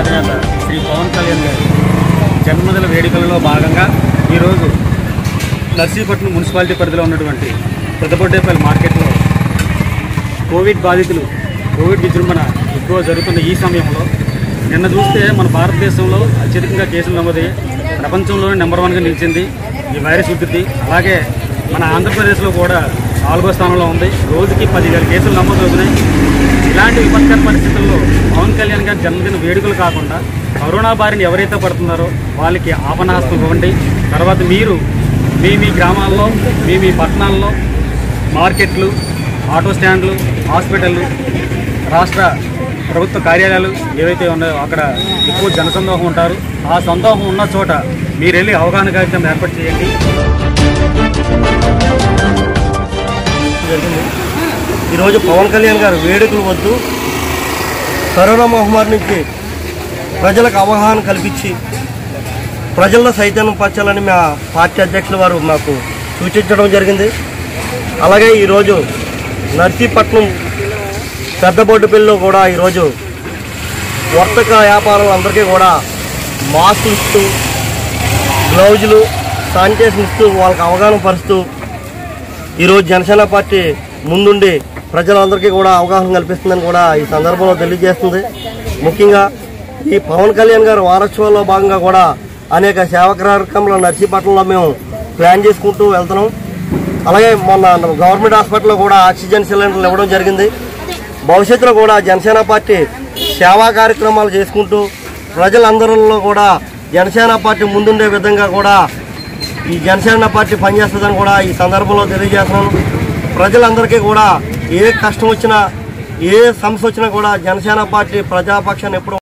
అధినేత శ్రీ పవన్ కళ్యాణ్ గారి జన్మదిన వేడుకలలో భాగంగా ఈరోజు నర్సీపట్నం మున్సిపాలిటీ పరిధిలో ఉన్నటువంటి పెద్దపొడ్డేపల్లి మార్కెట్లో కోవిడ్ బాధితులు కోవిడ్ విజృంభణ ఎక్కువ జరుగుతున్న ఈ సమయంలో నిన్న చూస్తే మన భారతదేశంలో అత్యధికంగా కేసులు నమోదయ్యి ప్రపంచంలోనే నెంబర్ వన్గా నిలిచింది ఈ వైరస్ ఉద్ధృతి అలాగే మన ఆంధ్రప్రదేశ్లో కూడా నాలుగో స్థానంలో ఉంది రోజుకి పదివేల కేసులు నమోదవుతున్నాయి ఇలాంటి విపత్కర పరిస్థితుల్లో పవన్ కళ్యాణ్ గారి జన్మదిన వేడుకలు కాకుండా కరోనా బారిన ఎవరైతే పడుతున్నారో వాళ్ళకి ఆపనాస్తం ఇవ్వండి తర్వాత మీరు మీ మీ గ్రామాల్లో మీ మీ పట్టణాల్లో మార్కెట్లు ఆటో స్టాండ్లు హాస్పిటళ్ళు రాష్ట్ర ప్రభుత్వ కార్యాలయాలు ఏవైతే ఉన్నాయో అక్కడ ఎక్కువ జనసందోహం ఉంటారు ఆ సందోహం ఉన్న చోట మీరు వెళ్ళి అవగాహన కార్యక్రమం ఏర్పాటు చేయండి జరిగింది ఈరోజు పవన్ కళ్యాణ్ గారు వేడుకలు వద్దు కరోనా మహమ్మారి నుంచి ప్రజలకు అవగాహన కల్పించి ప్రజల్లో చైతన్యం పరచాలని మా పార్టీ అధ్యక్షుల వారు మాకు సూచించడం జరిగింది అలాగే ఈరోజు నర్సీపట్నం పెద్దబొడ్డుపల్లిలో కూడా ఈరోజు వర్తక వ్యాపారులందరికీ కూడా మాస్కులు ఇస్తూ గ్లౌజులు శానిటైజేషన్ ఇస్తూ వాళ్ళకి అవగాహన పరుస్తూ ఈరోజు జనసేన పార్టీ ముందుండి ప్రజలందరికీ కూడా అవగాహన కల్పిస్తుందని కూడా ఈ సందర్భంలో తెలియజేస్తుంది ముఖ్యంగా ఈ పవన్ కళ్యాణ్ గారి వారోత్సవాల్లో భాగంగా కూడా అనేక సేవా కార్యక్రమాలు నర్సీపట్నంలో మేము ప్లాన్ చేసుకుంటూ వెళ్తున్నాం అలాగే మొన్న గవర్నమెంట్ హాస్పిటల్లో కూడా ఆక్సిజన్ సిలిండర్లు ఇవ్వడం జరిగింది భవిష్యత్తులో కూడా జనసేన పార్టీ సేవా కార్యక్రమాలు చేసుకుంటూ ప్రజలందరిలో కూడా జనసేన పార్టీ ముందుండే విధంగా కూడా ఈ జనసేన పార్టీ పనిచేస్తుందని కూడా ఈ సందర్భంలో తెలియజేస్తున్నాను ప్రజలందరికీ కూడా ఏ కష్టం వచ్చినా ఏ సమస్య వచ్చినా కూడా జనసేన పార్టీ ప్రజాపక్షాన్ని ఎప్పుడు